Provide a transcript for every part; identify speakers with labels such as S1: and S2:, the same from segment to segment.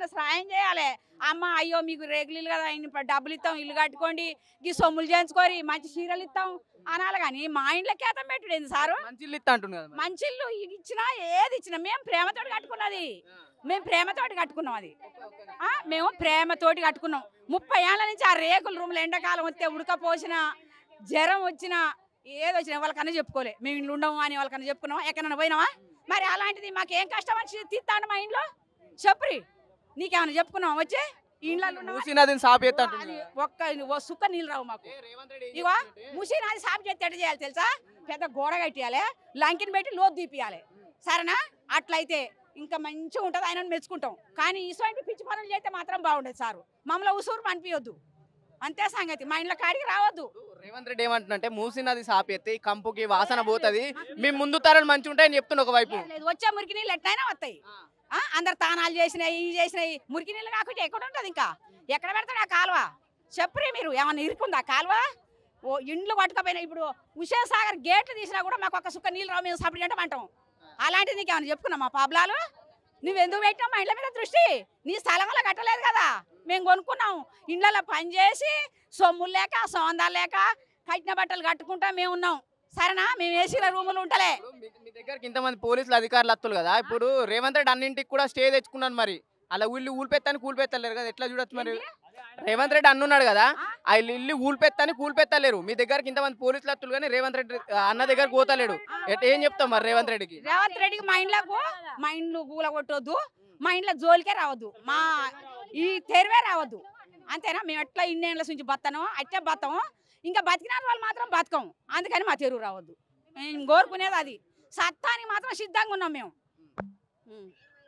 S1: ఏమన్నా సాయం చేయాలి అమ్మ అయ్యో మీకు రేగులు కదా ఇన్ని ప- డబ్బులు ఇస్తాం ఇల్లు కట్టుకోండి ఈ సొమ్ములు చేయించుకోరి మంచి చీరలు ఇస్తాం అనాలి కానీ మా ఇంట్లో కేతం పెట్టుడు ఏంది సారు
S2: మంచి ఇల్లు ఇస్తా అంటుంది కదా మరి.
S1: మంచి ఇల్లు ఇచ్చినా ఏది ఇచ్చినా మేము ప్రేమతోటి కట్టుకున్నది మేము ప్రేమతోటి కట్టుకున్నాం అది ఆ, మేము ప్రేమతోటి కట్టుకున్నాం ముప్పై ఏళ్ళ నుంచి ఆ రేకుల రూమ్లో ఎండాకాలం వస్తే ఉడకపోసిన జ్వరం వచ్చినా ఏది వచ్చినా వాళ్ళకన్నా చెప్పుకోలే మేము ఇంట్లో ఉండము అని వాళ్ళకన్నా చెప్పుకున్నాం ఎక్కడన్నా పోయినావా మరి అలాంటిది మాకేం కష్టం వచ్చి తీస్తాను మా ఇంట్లో చెప్పురి నీకేమైనా చెప్పుకున్నావా వచ్చి ఇంట్లో
S2: మూసీ నదిని సాపు ఎత్తా అంటుంది
S1: అది
S2: కదా.
S1: ఒక్క ఓ సుక్క నీళ్ళు రావు మాకు
S2: ఏ రేవంత్ రెడ్డి ఏం
S1: ఇగో
S2: చెప్తుందంటే,
S1: ముసి నాది సాపు చేస్తే ఎట్ట చేయాలి తెలుసా పెద్ద గోడ కట్టియాలి లంకిని పెట్టి లోతు తీపియాలి సరేనా అట్లయితే ఇంకా మంచిగా ఉంటుంది ఆయన మెచ్చుకుంటాం కానీ ఇటువంటి పిచ్చి పనులు చేస్తే మాత్రం బాగుండదు సారు మమ్మల్ని ఉసూరు అనిపించొద్దు అంతే సంగతి మా ఇంట్లో కాడికి రావద్దు
S2: రేవంత్ రెడ్డి ఏమంటుందంటే మూసీ నది సాపు ఎత్తే ఈ కంపుకి వాసన పోతది మీ ముందు తరాలు మంచి ఉంటాయని చెప్తుండే ఒకవైపు
S1: లేదు, లేదు వచ్చే మురికి నీళ్ళు ఎట్లయినా వస్తాయి ఆ, అందరు తానాలు చేసినాయి ఇవి చేసినాయి మురికి నీళ్ళు కాకుండా ఎక్కడ ఉంటుంది ఇంకా ఎక్కడ పెడతాడు ఆ కాలువ చెప్పురే మీరు ఏమన్నా ఇరుకుందా కాలువ ఓ ఇండ్లు పట్టుకపోయినా ఇప్పుడు ఉషా సాగర్ గేట్లు తీసినా కూడా మాకు ఒక సుక్క నీళ్ళు రావు మేము సపరేట్ అంటే అంటాం అలాంటిది నీకు ఏమైనా చెప్పుకున్నా మా పాబ్లాలు నువ్వు ఎందుకు పెట్టావు మా ఇళ్ళ మీద దృష్టి నీ స్థలంలో కట్టలేదు కదా మేము కొనుక్కున్నాం ఇళ్ళలో పని చేసి సొమ్ములు లేక సోందాలు లేక కట్టిన బట్టలు కట్టుకుంటా మేము ఉన్నాం సరేనా మేము ఏసీల రూములు ఉంటలే
S2: ఇప్పుడు మీ- మీ దగ్గరికి ఇంతమంది పోలీసులు అధికారులు అత్తులు కదా ఇప్పుడు రేవంత్ రెడ్డి అన్నింటికి కూడా స్టే తెచ్చుకున్నాను మరి అలా ఊళ్ళు ఊల్పెత్తాని కూల్పెత్తలేరు కదా ఎట్లా చూడొచ్చు మరి రేవంత్ రెడ్డి అన్నున్నాడు కదా ఆ ఇల్లు ఇల్లు ఊల్పెత్తాని కూల్పెత్తలేరు మీ దగ్గరికి ఇంతమంది పోలీసులు అత్తులు కానీ రేవంత్ రెడ్డి ఆ, అన్న దగ్గరకు పోతలేడు ఎట్- ఏం చెప్తాం మరి రేవంత్ రెడ్డికి
S1: రేవంత్ రెడ్డికి మా ఇంట్లోకి మా ఇండ్లు గూల కొట్టొద్దు మా ఇంట్లో జోలికే రావద్దు మా ఈ తెరవే రావద్దు అంతేనా మేము ఎట్లా ఇన్నేళ్ళ నుంచి బతను అట్టే బతాము ఇంకా బతికిన వాళ్ళు మాత్రం బతకం అందుకని మా తెరువు రావద్దు మేము కోరుకునేది అది సత్తానికి మాత్రం సిద్ధంగా ఉన్నాం మేము ఉం.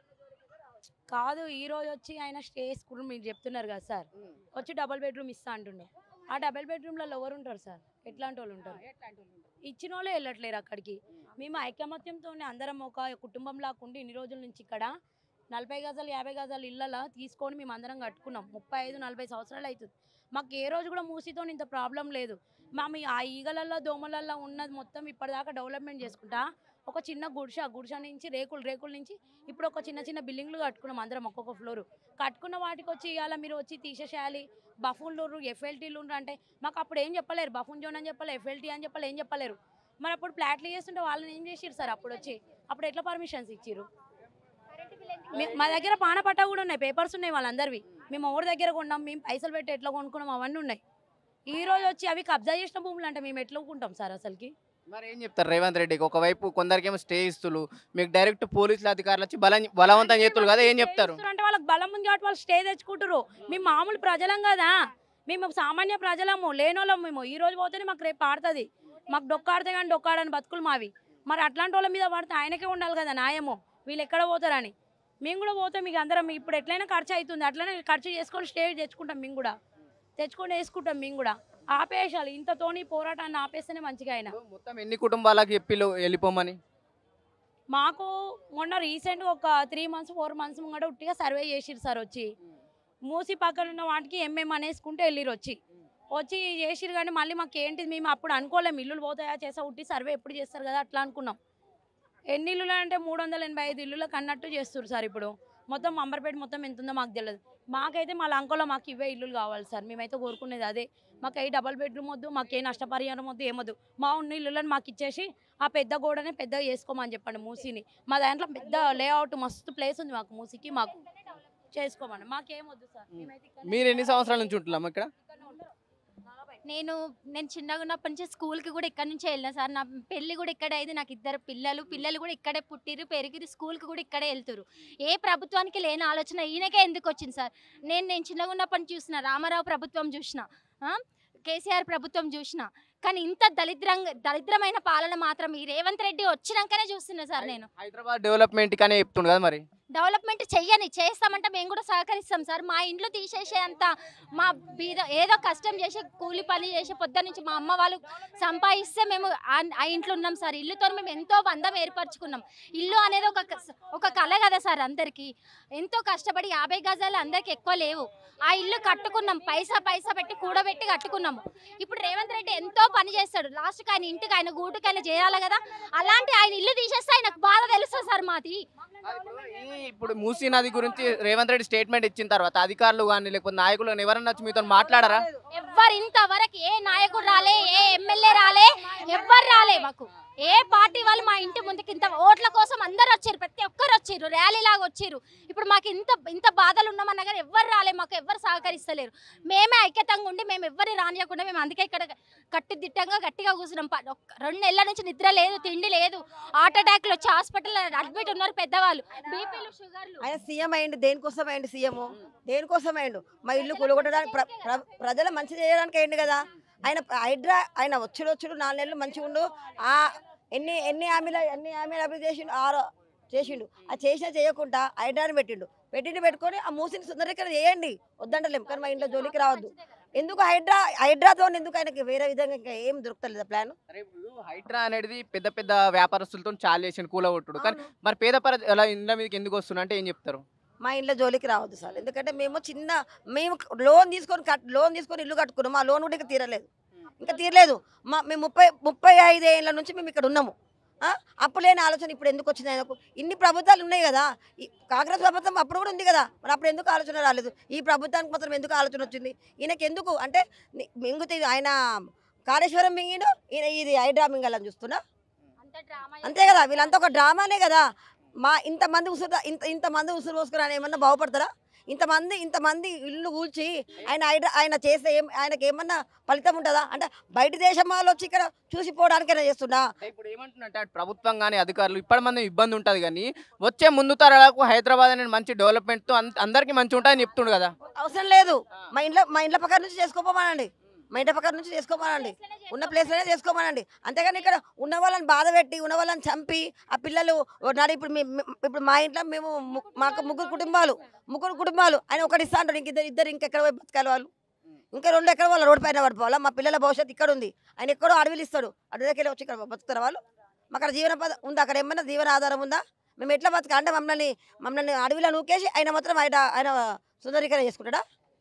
S3: కాదు ఈ రోజు వచ్చి ఆయన స్టే స్కూల్ మీరు చెప్తున్నారు కదా సార్ వచ్చి డబుల్ బెడ్రూమ్ ఇస్తా అంటుండే ఆ డబుల్ బెడ్రూమ్లలో ఎవరు ఉంటారు సార్ ఎట్లాంటి వాళ్ళు ఉంటారు ఇచ్చిన వాళ్ళే వెళ్ళట్లేరు అక్కడికి మేము ఐకమత్యంతో అందరం ఒక కుటుంబం లాక్కుండి ఇన్ని రోజుల నుంచి ఇక్కడ నలభై గజాలు యాభై గజాలు ఇళ్ళలా తీసుకొని మేము అందరం కట్టుకున్నాం ముప్పై ఐదు నలభై సంవత్సరాలు అవుతుంది మాకు ఏ రోజు కూడా మూసితో ఇంత ప్రాబ్లం లేదు మా మీ ఆ ఈగలల్లో దోమలల్లో ఉన్నది మొత్తం ఇప్పటిదాకా డెవలప్మెంట్ చేసుకుంటా ఒక చిన్న గుడిసె గుడిసె నుంచి రేకులు రేకుల నుంచి ఇప్పుడు ఒక చిన్న చిన్న బిల్డింగ్లు కట్టుకున్నాం అందరం ఒక్కొక్క ఫ్లోర్ కట్టుకున్న వాటికి వచ్చి ఇవాళ మీరు వచ్చి తీసేసేయాలి బఫూన్లు ఎఫ్ఎల్టీలు అంటే మాకు అప్పుడు ఏం చెప్పలేరు బఫూన్ జోన్ అని చెప్పలేరు ఎఫ్ఎల్టీ అని చెప్పాలి ఏం చెప్పలేరు మరి అప్పుడు ప్లాట్లు చేస్తుంటే వాళ్ళని ఏం చేసిరు సార్ అప్పుడు వచ్చి అప్పుడు ఎట్లా పర్మిషన్స్ ఇచ్చిర్రు మీ- మా దగ్గర పానపట్ట కూడా ఉన్నాయి పేపర్స్ ఉన్నాయి వాళ్ళందరివి మేము ఎవరి దగ్గర కొన్నాం మేము పైసలు పెట్టి ఎట్లా కొనుక్కున్నాం అవన్నీ ఉన్నాయి ఈ రోజు వచ్చి అవి కబ్జా చేసిన భూములు అంటే మేము ఎట్లా ఊకుంటాం సార్ అసలుకి
S2: మరి ఏం చెప్తారు రేవంత్ రెడ్డికి ఒకవైపు కొందరికేమో స్టే ఇస్తులు మీకు డైరెక్ట్ పోలీసులు అధికారులు వచ్చి బలం బలవంతం చేస్తులు కదా ఏం చెప్తారు
S3: అంటే వాళ్ళకి బలం ఉంది కాబట్టి వాళ్ళు స్టే తెచ్చుకుంటారు మేము మామూలు ప్రజలం కదా మేము సామాన్య ప్రజలము లేనోళ్ళం మేము ఈ రోజు పోతేనే మాకు రేపు ఆడుతుంది మాకు డొక్కాడితే కానీ డొక్కాడని బతుకులు మావి మరి అట్లాంటి వాళ్ళ మీద పడితే ఆయనకే ఉండాలి కదా న్యాయము వీళ్ళు ఎక్కడ పోతారని మేము కూడా పోతాం మీకు అందరం ఇప్పుడు ఎట్లయినా ఖర్చు అవుతుంది అట్లనే ఖర్చు చేసుకొని స్టే తెచ్చుకుంటాం మేము కూడా తెచ్చుకొని వేసుకుంటాం మేము కూడా ఆపేసాలి ఇంతతోని పోరాటాన్ని ఆపేస్తేనే మంచిగా అయినా
S2: మొత్తం ఎన్ని కుటుంబాలకు చెప్పి వెళ్ళిపోమని
S3: మాకు మొన్న రీసెంట్గా ఒక త్రీ మంత్స్ ఫోర్ మంత్స్ ముంగట ఉట్టిగా సర్వే చేసిరు సార్ వచ్చి మూసి పక్కన ఉన్న వాటికి ఎంఎం అనేసుకుంటే వెళ్ళిరు వచ్చి వచ్చి చేసిరు కానీ మళ్ళీ మాకు ఏంటిది మేము అప్పుడు అనుకోలేము ఇల్లులు పోతాయా చేసా ఉట్టి సర్వే ఎప్పుడు చేస్తారు కదా అట్లా అనుకున్నాం ఎన్ని ఇల్లులు అంటే మూడు వందల ఎనభై ఐదు ఇల్లులకు అన్నట్టు చేస్తారు సార్ ఇప్పుడు మొత్తం అంబర్పేట మొత్తం ఎంత ఉందో మాకు తెలియదు మాకైతే మా లంకలో మాకు ఇవే ఇల్లులు కావాలి సార్ మేమైతే కోరుకునేది అదే మాకు ఏ డబల్ బెడ్రూమ్ వద్దు మాకు ఏ నష్టపరిహారం వద్దు ఏమొద్దు మా ఉన్న ఇల్లులను మాకు ఇచ్చేసి ఆ పెద్ద గోడనే పెద్దగా చేసుకోమని చెప్పండి మూసిని మా దాంట్లో పెద్ద లేఅవుట్ మస్తు ప్లేస్ ఉంది మాకు మూసికి మాకు చేసుకోమని మాకేమొద్దు సార్ మేమైతే ఇక్కడనే
S2: మీరు ఎన్ని సంవత్సరాల నుంచి ఉంటున్నాం ఇక్కడ
S3: ఇక్కడనే ఉంటాం. నలభై.
S4: నేను నేను చిన్నగా ఉన్నప్పటి నుంచి స్కూల్కి కూడా ఇక్కడ నుంచే వెళ్ళిన సార్ నా పెళ్ళి కూడా ఇక్కడే అయింది నాకు ఇద్దరు పిల్లలు పిల్లలు కూడా ఇక్కడే పుట్టిరు పెరిగిరు స్కూల్కి కూడా ఇక్కడే వెళ్తురు ఏ ప్రభుత్వానికి లేని ఆలోచన ఈయనకే ఎందుకు వచ్చింది సార్ నేను నేను చిన్నగా ఉన్నప్పటి నుంచి చూసిన రామారావు ప్రభుత్వం చూసిన ఆ? కేసీఆర్ ప్రభుత్వం చూసిన కానీ ఇంత దరిద్రంగా దరిద్రమైన పాలన మాత్రం ఈ రేవంత్ రెడ్డి వచ్చినాకనే చూస్తున్నా సార్ నేను
S2: హైదరాబాద్ డెవలప్మెంట్ కానీ చెప్తుండు కదా మరి
S4: డెవలప్మెంట్ చెయ్యని చేస్తామంటే మేము కూడా సహకరిస్తాం సార్ మా ఇంట్లో తీసేసేంత మా బీద ఏదో కష్టం చేసి కూలి పని చేసి పొద్దు నుంచి మా అమ్మ వాళ్ళు సంపాదిస్తే మేము ఆ- ఆ ఇంట్లో ఉన్నాం సార్ ఇల్లుతో మేము ఎంతో బంధం ఏర్పరచుకున్నాం ఇల్లు అనేది ఒక క- ఒక కళ కదా సార్ అందరికీ ఎంతో కష్టపడి యాభై గజాలు అందరికి ఎక్కువ లేవు ఆ ఇల్లు కట్టుకున్నాం పైసా పైసా పెట్టి కూడబెట్టి కట్టుకున్నాము ఇప్పుడు రేవంత్ రెడ్డి ఎంతో పని చేస్తాడు లాస్ట్కి ఆయన ఇంటికి ఆయన గూటుకి ఆయన చేయాలి కదా అలాంటి ఆయన ఇల్లు తీసేస్తే ఆయనకు బాధ తెలుస్తుంది సార్ మాది
S2: ఇప్పుడు ఈ కానీ ఇప్పుడు మూసీ నది గురించి రేవంత్ రెడ్డి స్టేట్మెంట్ ఇచ్చిన తర్వాత అధికారులు కానీ లేకపోతే నాయకులు కానీ ఎవరన్నా వచ్చి మీతో మాట్లాడరా
S4: ఎవ్వరు ఇంతవరకు ఏ నాయకుడు రాలే ఏ ఎమ్మెల్యే రాలే ఎవ్వరు రాలే మాకు ఏ పార్టీ వాళ్ళు మా ఇంటి ముందుకి ఇంత ఓట్ల కోసం అందరు వచ్చారు ప్రతి ఒక్కరు వచ్చారు ర్యాలీ లాగా వచ్చారు ఇప్పుడు మాకు ఇంత ఇంత బాధలు ఉన్నామన్నా కానీ ఎవ్వరు రాలే మాకు ఎవ్వరు సహకరిస్తలేరు మేమే ఐక్యతంగా ఉండి మేము ఎవ్వరిని రానియకుండా మేము అందుకే ఇక్కడ కట్టుదిట్టంగా గట్టిగా కూర్చున్నాం ప- ఒక్క- రెండు నెలల నుంచి నిద్ర లేదు తిండి లేదు హార్ట్ అటాక్లు వచ్చి హాస్పిటల్ అడ్మిట్ ఉన్నారు పెద్దవాళ్ళు బీపీలు షుగర్లు
S5: ఆయన సీఎం అయ్యిండు దేనికోసం అయ్యిండు సీఎం దేనికోసం అయ్యిండు మా ఇల్లు కూలగొట్టడానికి ప్ర- ప్ర- ప్రజల మంచి చేయడానికి అయ్యిండు కదా ఆయన హైడ్రా ఆయన వచ్చుడు వచ్చుడు నాలుగు నెలలు మంచిగా ఉండు ఆ ఎన్ని ఎన్ని హామీలు ఎన్ని హామీలు అభివృద్ధి చేసిండు ఆరో చేసిండు అది చేసినా చేయకుండా హైడ్రాని పెట్టిండు పెట్టిండు పెట్టుకొని ఆ మూసిని సుందరీకరణ చేయండి వద్దంటలేం కానీ మా ఇంట్లో జోలికి రావద్దు ఎందుకు హైడ్రా హైడ్రాతో ఎందుకు ఆయనకి వేరే విధంగా ఇంకా ఏం దొరుకుతలేదు ప్లాన్
S2: అరే ఇప్పుడు హైడ్రా అనేది పెద్ద పెద్ద వ్యాపారస్తులతో చాలా చేసిన కూలగొట్టుడు కానీ మరి పేద పర అలా ఇండ్ల మీదకి ఎందుకు వస్తున్నా అంటే ఏం చెప్తారు
S5: మా ఇంట్లో జోలికి రావద్దు సార్ ఎందుకంటే మేము చిన్న మేము లోన్ తీసుకొని కట్ లోన్ తీసుకొని ఇల్లు కట్టుకున్నాం ఆ లోన్ కూడా ఇంకా తీరలేదు ఇంకా తీరలేదు మా మేము ముప్పై ముప్పై ఐదు ఏళ్ళ నుంచి మేము ఇక్కడ ఉన్నాము ఆ? అప్పుడు లేని ఆలోచన ఇప్పుడు ఎందుకు వచ్చింది ఆయనకు ఇన్ని ప్రభుత్వాలు ఉన్నాయి కదా ఈ కాంగ్రెస్ ప్రభుత్వం అప్పుడు కూడా ఉంది కదా మరి అప్పుడు ఎందుకు ఆలోచన రాలేదు ఈ ప్రభుత్వానికి మాత్రం ఎందుకు ఆలోచన వచ్చింది ఈయనకి ఎందుకు అంటే ని- మింగుతే ఆయన కాళేశ్వరం మింగిడు ఈయన ఇది హైడ్రా మింగాలని చూస్తున్నా
S4: అంత డ్రామా
S5: అంతే కదా వీళ్ళంతా ఒక డ్రామానే కదా మా ఇంతమంది ఉసురు ఇంత ఇంతమంది ఉసురు పోసుకుని ఆయన ఏమన్నా బాగుపడతారా ఇంతమంది ఇంతమంది ఇల్లు కూల్చి ఆయన ఆయన- ఆయన చేస్తే ఏం ఆయనకి ఏమన్నా ఫలితం ఉంటుందా అంటే బయట దేశం వాళ్ళు వచ్చి ఇక్కడ చూసిపోవడానికైనా చేస్తున్నా
S2: అంటే ఇప్పుడు ఏమంటున్నట్టే అటు ప్రభుత్వం కానీ అధికారులు ఇప్పటి మంది ఇబ్బంది ఉంటుంది కానీ వచ్చే ముందు తరాలకు హైదరాబాద్ అనేది మంచి డెవలప్మెంట్తో అందరికీ మంచి ఉంటుందని చెప్తుండు కదా
S5: అవసరం లేదు మా ఇంట్లో మా ఇంట్లో పక్కన నుంచి చేసుకోపోమానండి మా ఇంటి పక్కన నుంచి చేసుకోమానండి ఉన్న ప్లేస్లోనే చేసుకోమనండి అంతేగాని ఇక్కడ ఉన్న వాళ్ళని బాధ పెట్టి ఉన్న వాళ్ళని చంపి ఆ పిల్లలు నాడు ఇప్పుడు మీ- మీ- ఇప్పుడు మా ఇంట్లో మేము ము- మాకు ముగ్గురు కుటుంబాలు ముగ్గురు కుటుంబాలు ఆయన ఒకటి ఇస్తా అంటాడు ఇంక ఇద్దరు ఇద్దరు ఇంకెక్కడ పోయి బతకాలి వాళ్ళు ఇంకా రెండు ఎక్కడ వాళ్ళ రోడ్డు పైన పడిపోవాలా మా పిల్లల భవిష్యత్తు ఇక్కడ ఉంది ఆయన ఎక్కడో అడవిలు ఇస్తాడు అడవి దగ్గర వచ్చి ఇక్కడ బతుకుతారు వాళ్ళు మాకు అక్కడ జీవన పద ఉందా అక్కడ ఏమన్నా జీవన ఆధారం ఉందా మేము ఎట్లా బతక అంటే మమ్మల్ని మమ్మల్ని అడవిలో నూకేసి ఆయన మాత్రం ఆయన ఆయన సుందరీకరణ చేసుకుంటాడా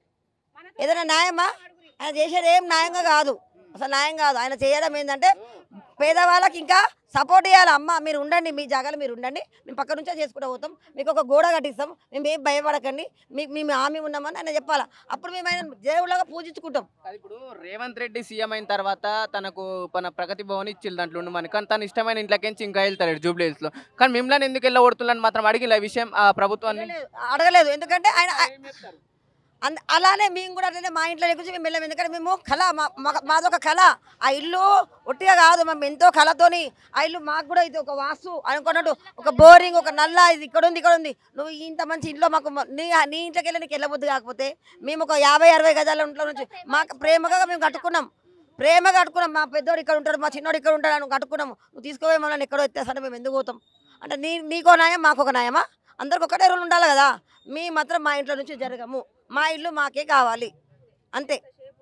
S5: ఏదైనా న్యాయమా ఆయన చేసేది ఏం న్యాయంగా కాదు అసలు న్యాయం కాదు ఆయన చేయడం ఏంటంటే పేదవాళ్ళకి ఇంకా సపోర్ట్ చేయాలి అమ్మ మీరు ఉండండి మీ జాగాలో మీరు ఉండండి మేము పక్క నుంచే చేసుకుంటూ పోతాం మీకు ఒక గోడ కట్టిస్తాం మేము ఏం భయపడకండి మీకు మేము హామీ ఉన్నామని ఆయన చెప్పాలా అప్పుడు మేము ఆయన దేవుళ్ళగా పూజించుకుంటాం
S2: అది ఇప్పుడు రేవంత్ రెడ్డి సీఎం అయిన తర్వాత తనకు మన ప్రగతి భవన్ ఇచ్చిల్లు దాంట్లో ఉండి మనకి కానీ తన ఇష్టమైన ఇంట్లోకించి ఇంకా వెళ్తారు జూబ్లీస్లో కానీ మిమ్మల్ని ఎందుకు వెళ్ళగొడుతుందని మాత్రం అడిగిన విషయం ఆ ప్రభుత్వాన్ని
S5: అడగలేదు- అడగలేదు ఎందుకంటే ఆయన అంద అలానే మేము కూడా అట్లనే మా ఇంట్లో గురించి మేము వెళ్ళాము ఎందుకంటే మేము కళ మా మా- మాదొక కళ ఆ ఇల్లు ఒట్టిగా కాదు మేము ఎంతో కళతోని ఆ ఇల్లు మాకు కూడా ఇది ఒక వాస్తు అనుకున్నట్టు ఒక బోరింగ్ ఒక నల్ల ఇది ఇక్కడ ఉంది ఇక్కడ ఉంది నువ్వు ఇంత మంచి ఇంట్లో మాకు మ- నీ నీ ఇంట్లోకి వెళ్ళి నీకు వెళ్ళబుద్ది కాకపోతే మేము ఒక యాభై అరవై గజాల ఇంట్లో నుంచి మాకు ప్రేమగా మేము కట్టుకున్నాం ప్రేమ కట్టుకున్నాం మా పెద్దోడు ఇక్కడ ఉంటాడు మా చిన్నోడు ఇక్కడ ఉంటాడు అని కట్టుకున్నాము నువ్వు తీసుకుపోయి మమ్మల్ని ఎక్కడో ఎత్తేస్తాను మేము ఎందుకు పోతాం అంటే నీ నీకో న్యాయం మాకు ఒక న్యాయమా అందరికి ఒకటే రూల్ ఉండాలి కదా మీ మాత్రం మా ఇంట్లో నుంచి జరగము మా ఇల్లు మాకే కావాలి అంతే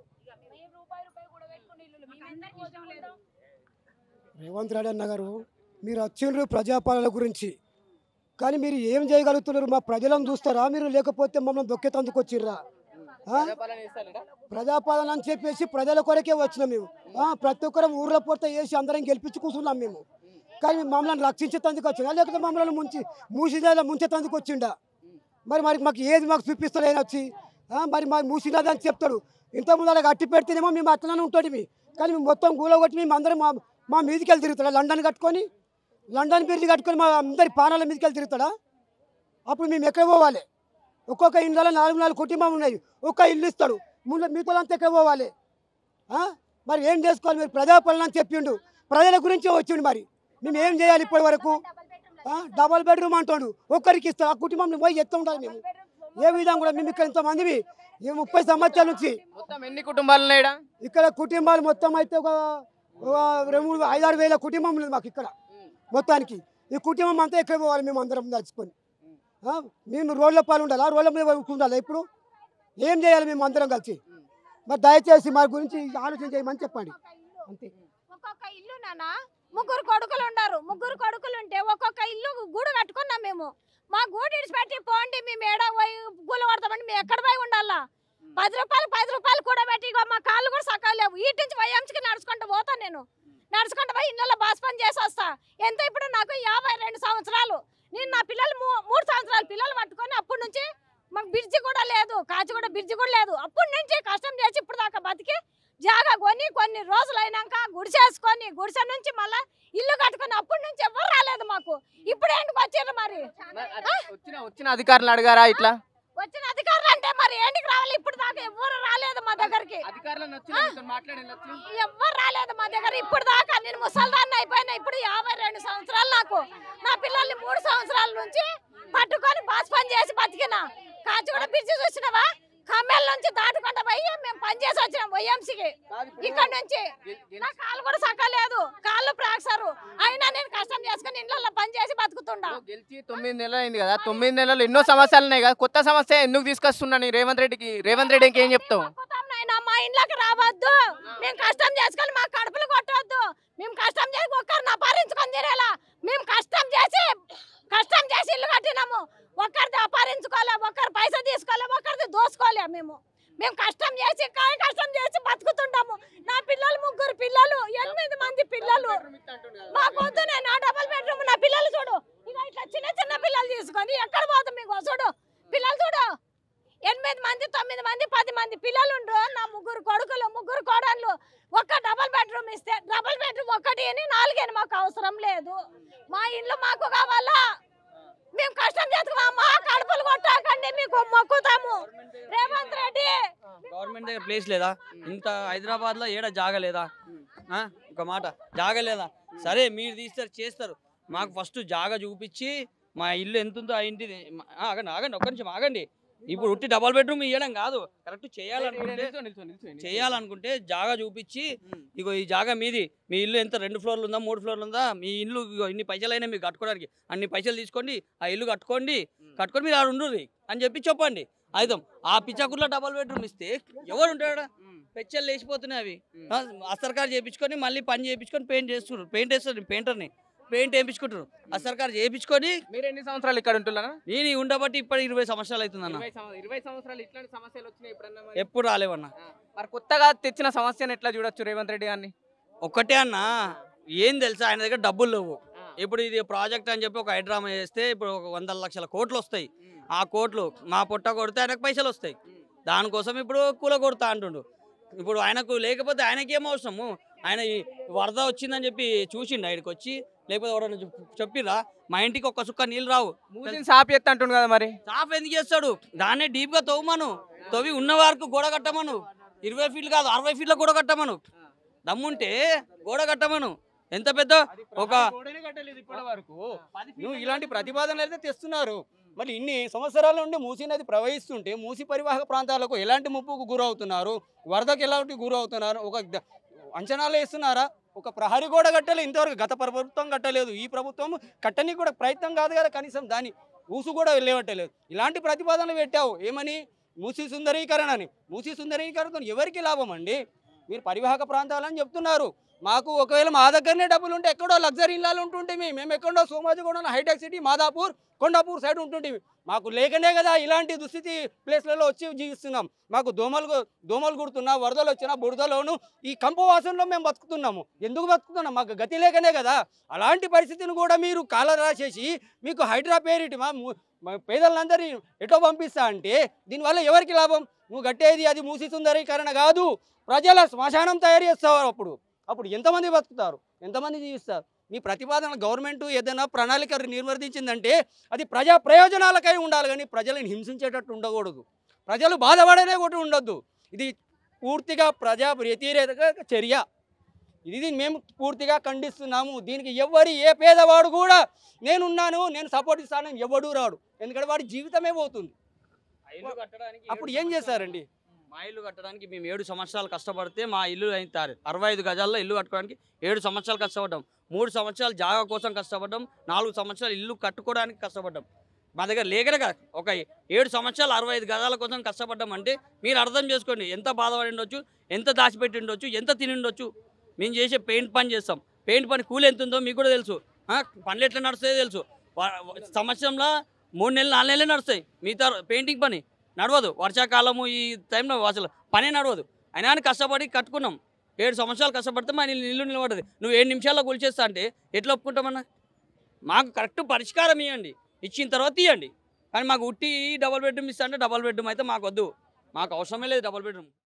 S6: రేవంత్ రెడ్డి అన్న గారు మీరు వచ్చిండ్రు ప్రజాపాలన గురించి కానీ మీరు ఏం చేయగలుగుతున్నారు మా ప్రజలను చూస్తారా మీరు లేకపోతే మమ్మల్ని దొక్కేతందుకు వచ్చిర్రా ఆ? ప్రజాపాలన అని చెప్పేసి ప్రజల కొరకే వచ్చినాం మేము ఆ, ప్రతి ఒక్కరం ఊర్లో పూర్త వేసి అందరం గెలిపించి కూర్చున్నాం మేము కానీ మమ్మల్ని రక్షించేతందుకు వచ్చినా లేకపోతే మమ్మల్ని ముంచి మూసినేలా ముంచేతందుకు వచ్చిండా మరి మరి మాకు ఏది మాకు చూపిస్తాడు ఆయన వచ్చి ఆ, మరి మాకు మూసినది అని చెప్తాడు ఇంతకుముందు అలా అట్టి పెడితేనేమో మేము అట్లనే ఉంటుంది కానీ మేము మొత్తం గూలో కొట్టి మేము అందరం మా మా మీదికి వెళ్ళి తిరుగుతాడా లండన్ కట్టుకొని లండన్ బిర్జి కట్టుకొని మా అందరి పానాల మీదకి వెళ్ళి తిరుగుతాడా అప్పుడు మేము ఎక్కడ పోవాలి ఒక్కొక్క ఇండ్లలో నాలుగు నాలుగు కుటుంబం ఉన్నాయి ఒక్క ఇల్లు ఇస్తాడు ముందు మీతో అంతా ఎక్కడ పోవాలి ఆ? మరి ఏం చేసుకోవాలి మీరు ప్రజాపాలన అని చెప్పిండు ప్రజల గురించే వచ్చిండు మరి మేము ఏం చేయాలి ఇప్పటి వరకు ఆ? డబల్ బెడ్రూమ్ అంటాడు ఒక్కరికి ఇస్తాడు ఆ కుటుంబం పోయి ఎత్త ఉండాలి మేము ఏ విధంగా కూడా మేము ఇక్కడ ఇంతమంది ఈ ముప్పై సంవత్సరాల నుంచి
S2: మొత్తం ఎన్ని కుటుంబాలు ఉన్నాయిడా
S6: ఇక్కడ కుటుంబాలు మొత్తం అయితే ఒక ఒక రెండు మూడు ఐదారు వేల కుటుంబం ఉంది మాకు ఇక్కడ మొత్తానికి ఈ కుటుంబం అంతా ఎక్కడ పోవాలి మేము అందరం నడుచుకొని ఆ? మేము రోడ్ల పాలు ఉండాలి ఆ రోడ్ల మీద ఉండాలి ఇప్పుడు ఏం చేయాలి మేము అందరం కలిసి మరి దయచేసి మా గురించి ఆలోచన చేయమని చెప్పండి అంతే
S7: ఒక్కొక్క ఇల్లు నాన్న ముగ్గురు కొడుకులు ఉన్నారు ముగ్గురు కొడుకులు ఉంటే ఒక్కొక్క ఇల్లు గూడు కట్టుకున్నాం మేము మా గూడు ఇడిచిపెట్టి పోండి మేము ఏడ పోయి గుల్ల కొడతామండి మేము ఎక్కడ పోయి ఉండాలా పది రూపాయలు పది రూపాయలు కూడా పెట్టి ఇగో మా కాళ్ళు కూడా సక్కగా లేవు ఇటు నుంచి వైఎంసీకి నడుచుకుంటూ పోతాను నేను నడుచుకుంటూ పోయి ఇళ్ళలో బాస్ పని చేసి వస్తా ఎంత ఇప్పుడు నాకు యాభై రెండు సంవత్సరాలు నేను నా పిల్లలు మూ- మూడు సంవత్సరాల పిల్లలు పట్టుకొని అప్పటి నుంచి మాకు బ్రిడ్జి కూడా లేదు కాచిగూడ బ్రిడ్జి కూడా లేదు అప్పటి నుంచి కష్టం చేసి ఇప్పుడు దాకా బతికి జాగా కొని కొన్ని రోజులు అయినాక గుడిసేసుకొని గుడిసె నుంచి మళ్ళా ఇల్లు కట్టుకొని అప్పటి నుంచి ఎవరు రాలేదు మాకు ఇప్పుడు ఏంటికి వచ్చారు మరి
S2: వచ్చిన వచ్చిన అధికారులు అడిగారా ఇట్లా
S7: వచ్చిన అధికారులు అంటే మరి ఏంటికి రావాలి ఇప్పుడు దాకా ఎవరు రాలేదు మా దగ్గరికి
S2: అధికారులను వచ్చి మాట్లాడి
S7: ఎవ్వరు రాలేదు మా దగ్గర ఇప్పుడు దాకా నేను ముసల్దాన్ని అయిపోయినా ఇప్పుడు యాభై రెండు సంవత్సరాలు నాకు నా పిల్లల్ని మూడు సంవత్సరాల నుంచి పట్టుకొని బాస్ పని చేసి బతికిన కాచి కూడా పిలిచి చూసినావా కమ్మేల నుంచి దాటుకుంటా పోయి మేము పని చేసి వచ్చినాం వైఎంసీకి ఇక్కడ నుంచి నా కాళ్ళు కూడా సక్కలేదు కాళ్ళు ప్రాక్సారు అయినా నేను కష్టం చేసుకుని ఇంట్లో పని చేసి బతుకుతుండా
S2: గెలిచి తొమ్మిది నెలలు అయింది కదా తొమ్మిది నెలలు ఎన్నో సమస్యలు ఉన్నాయి కదా కొత్త సమస్య ఎందుకు తీసుకొస్తున్నా నీ రేవంత్ రెడ్డికి రేవంత్ రెడ్డికి ఏం చెప్తావు
S7: బతుకుతాం నాయనా మా ఇంట్లోకి రావద్దు మేము కష్టం చేసుకొని మా కడుపులు కొట్టవద్దు మేము కష్టం చేసి ఒక్కరిని అపారించుకొని తినేలా మేము కష్టం చేసి కష్టం చేసి ఇల్లు కట్టినాము ఒక్కరిది అపారించుకోలే ఒక్కరి పైసా తీసుకోలే ఒక్కరిది దోసుకోలే మేము మేము కష్టం చేసి కాయ కష్టం చేసి బతుకుతుంటాము నా పిల్లలు ముగ్గురు పిల్లలు ఎనిమిది మంది పిల్లలు మా పొద్దునే నా డబల్ బెడ్రూమ్ నా పిల్లలు చూడు ఇక ఇట్లా చిన్న చిన్న పిల్లలు తీసుకొని ఎక్కడ పోతాం మీకు చూడు పిల్లలు చూడు ఎనిమిది మంది తొమ్మిది మంది పది మంది పిల్లలు ఉండ్రు నా ముగ్గురు కొడుకులు ముగ్గురు కోడళ్ళు ఒక్క డబల్ బెడ్రూమ్ ఇస్తే డబల్ బెడ్రూమ్ ఒక్కటి అని నాలుగని మాకు అవసరం లేదు మా ఇల్లు మాకు కావాలా మేము కష్టం చేస్తామా మా కడుపులు కొట్టాకండి మీకు మొక్కుతాము రేవంత్ రెడ్డి
S8: గవర్నమెంట్ దగ్గర ప్లేస్ లేదా ఇంత హైదరాబాద్ లో ఏడ జాగలేదా ఆ? ఒక మాట జాగలేదా సరే మీరు తీస్తారు చేస్తారు మాకు ఫస్ట్ జాగ చూపించి మా ఇల్లు ఎంత ఉందో ఆ ఇంటిది మా- ఆ, ఆగండి ఆగండి ఒక్క నిమిషం ఆగండి ఇప్పుడు ఉట్టి డబల్ బెడ్రూమ్ ఇవ్వడం కాదు కరెక్ట్ చేయాలనుకుంటే చేయాలనుకుంటే జాగా చూపించి ఇగో ఈ జాగా మీది మీ ఇల్లు ఎంత రెండు ఫ్లోర్లు ఉందా మూడు ఫ్లోర్లు ఉందా మీ ఇల్లు ఇగో ఇన్ని పైసలు అయినా మీకు కట్టుకోవడానికి అన్ని పైసలు తీసుకోండి ఆ ఇల్లు కట్టుకోండి కట్టుకొని మీరు ఆడ ఉండుర్రి అని చెప్పి చెప్పండి అయితే ఆ పిచ్చాకుర్లో డబల్ బెడ్రూమ్ ఇస్తే ఎవరు ఉంటాడా పెచ్చలు లేచిపోతున్నాయి అవి ఆ, అసర్కారు చేయించుకొని మళ్ళీ పని చేయించుకొని పెయింట్ చేస్తున్నారు పెయింట్ వేస్తారు పెయింటర్ని పెయింట్ వేయించుకుంటారు అసర్కారు చేయించుకొని
S2: మీరు ఎన్ని సంవత్సరాలు ఇక్కడ ఉంటున్నారా
S8: నేను ఈ ఉండబట్టి ఇప్పుడు ఇరవై సంవత్సరాలు అవుతుందన్న
S2: ఇరవై సంవ- ఇరవై సంవత్సరాలు ఇట్లాంటి సమస్యలు వచ్చినాయి ఎప్పుడన్నా మరి?
S8: ఎప్పుడు రాలేవన్నా
S2: ఆ, మరి కొత్తగా తెచ్చిన సమస్యను ఎట్లా చూడొచ్చు రేవంత్ రెడ్డి గారిని
S8: ఒక్కటే అన్న ఏం తెలుసా ఆయన దగ్గర డబ్బులు లేవు ఇప్పుడు ఇది ప్రాజెక్ట్ అని చెప్పి ఒక హైడ్రామా చేస్తే ఇప్పుడు ఒక వందల లక్షల కోట్లు వస్తాయి ఆ కోట్లు మా పొట్ట కొడితే ఆయనకు పైసలు వస్తాయి దానికోసం ఇప్పుడు కూల కొడతా అంటుండు ఇప్పుడు ఆయనకు లేకపోతే ఆయనకి ఏం అవసరము ఆయన ఈ వరద వచ్చిందని చెప్పి చూసిండు ఆయనకి వచ్చి లేకపోతే ఎవరైనా చెప్- చెప్పిర్రా మా ఇంటికి ఒక్క సుక్క నీళ్ళు రావు
S2: మూసిని సాపి ఎత్త అంటుండు కదా మరి
S8: సాఫ్ ఎందుకు చేస్తాడు దాన్నే డీప్ గా తవ్వమను తవ్వి ఉన్న వరకు గోడ కట్టమను ఇరవై ఫీట్లు కాదు అరవై ఫీట్ల గోడ కట్టమను దమ్ముంటే గోడ కట్టమను ఎంత పెద్ద ఒక
S9: ఇప్పటి వరకు నువ్వు ఇలాంటి ప్రతిపాదనలు అయితే తెస్తున్నారు మరి ఇన్ని సంవత్సరాల నుండి మూసీ నది ప్రవహిస్తుంటే మూసీ పరివాహక ప్రాంతాలకు ఎలాంటి ముప్పుకు గురవుతున్నారు వరదకు ఎలాంటి గురవుతున్నారు ఒక ద- అంచనాలు వేస్తున్నారా ఒక ప్రహరీ కూడా కట్టలేదు ఇంతవరకు గత ప్రభుత్వం కట్టలేదు ఈ ప్రభుత్వం కట్టని కూడా ప్రయత్నం కాదు కదా కనీసం దాని ఊసు కూడా వెళ్ళేవట్టలేదు ఇలాంటి ప్రతిపాదనలు పెట్టావు ఏమని మూసీ సుందరీకరణ అని మూసీ సుందరీకరణతో ఎవరికి లాభం అండి మీరు పరివాహక ప్రాంతాలని చెప్తున్నారు మాకు ఒకవేళ మా దగ్గరనే డబ్బులు ఉంటే ఎక్కడో లగ్జరీ ఇళ్ళాలు ఉంటుంటే మేము ఎక్కడో సోమాజిగూడ హైటెక్ సిటీ మాదాపూర్ కొండాపూర్ సైడ్ ఉంటుంటే మాకు లేకనే కదా ఇలాంటి దుస్థితి ప్లేస్లలో వచ్చి జీవిస్తున్నాం మాకు దోమలు గు- దోమలు కుడుతున్నా వరదలు వచ్చినా బురదలోను ఈ కంపవాసంలో మేము బతుకుతున్నాము ఎందుకు బతుకుతున్నాం మాకు గతి లేకనే కదా అలాంటి పరిస్థితిని కూడా మీరు కాల రాసేసి మీకు హైడ్రా పేరిటి మా ము- మా పేదలందరినీ ఎటో పంపిస్తా అంటే దీనివల్ల ఎవరికి లాభం నువ్వు కట్టేది అది మూసి సుందరీకరణ కాదు ప్రజల శ్మశానం తయారు చేస్తావు అప్పుడు అప్పుడు ఎంతమంది బతుకుతారు ఎంతమంది జీవిస్తారు నీ ప్రతిపాదన గవర్నమెంట్ ఏదైనా ప్రణాళిక నిర్వర్తించిందంటే అది ప్రజా ప్రయోజనాలకై ఉండాలి కానీ ప్రజలను హింసించేటట్టు ఉండకూడదు ప్రజలు బాధపడనే కూడా ఉండొద్దు ఇది పూర్తిగా ప్రజా వ్యతిరేక చర్య ఇది మేము పూర్తిగా ఖండిస్తున్నాము దీనికి ఎవరి ఏ పేదవాడు కూడా నేనున్నాను నేను సపోర్ట్ ఇస్తానని ఎవడు రాడు ఎందుకంటే వాడి జీవితమే పోతుంది
S8: ఆ ఇల్లు కట్టడానికి
S9: అప్పుడు
S8: ఏడు
S9: ఏం చేశారండి
S8: మా ఇల్లు కట్టడానికి మేము ఏడు సంవత్సరాలు కష్టపడితే మా ఇల్లు అయితారు అరవై ఐదు గజాల్లో ఇల్లు కట్టుకోవడానికి ఏడు సంవత్సరాలు కష్టపడ్డాం మూడు సంవత్సరాలు జాగా కోసం కష్టపడ్డాం నాలుగు సంవత్సరాలు ఇల్లు కట్టుకోవడానికి కష్టపడ్డాం మా దగ్గర లేకనే కదా ఒక ఏడు సంవత్సరాలు అరవై ఐదు గజాల కోసం కష్టపడ్డాం అంటే మీరు అర్థం చేసుకోండి ఎంత బాధపడి ఉండొచ్చు ఎంత దాచిపెట్టి ఉండొచ్చు ఎంత తిని ఉండొచ్చు మేము చేసే పెయింట్ పని చేస్తాం పెయింట్ పని కూలి ఎంత ఉందో మీకు కూడా తెలుసు ఆ, పనులు ఎట్లా నడుస్తాయో తెలుసు వా- సంవత్సరంలో మూడు నెలలు నాలుగు నెలలే నడుస్తాయి మిగతా పెయింటింగ్ పని నడవదు వర్షాకాలము ఈ టైంలో అసలు పనే నడవదు అయినా కానీ కష్టపడి కట్టుకున్నాం ఏడు సంవత్సరాలు కష్టపడితే మా ఇల్లు ఇల్లు నిలబడదు నువ్వు ఏడు నిమిషాల్లో కూల్చేస్తా అంటే ఎట్లా ఒప్పుకుంటామన్నా మాకు కరెక్ట్ పరిష్కారం ఇవ్వండి ఇచ్చిన తర్వాత తీయండి కానీ మాకు ఉట్టి డబల్ బెడ్రూమ్ ఇస్తా అంటే డబల్ బెడ్రూమ్ అయితే మాకు వద్దు మాకు అవసరమే లేదు డబల్ బెడ్రూమ్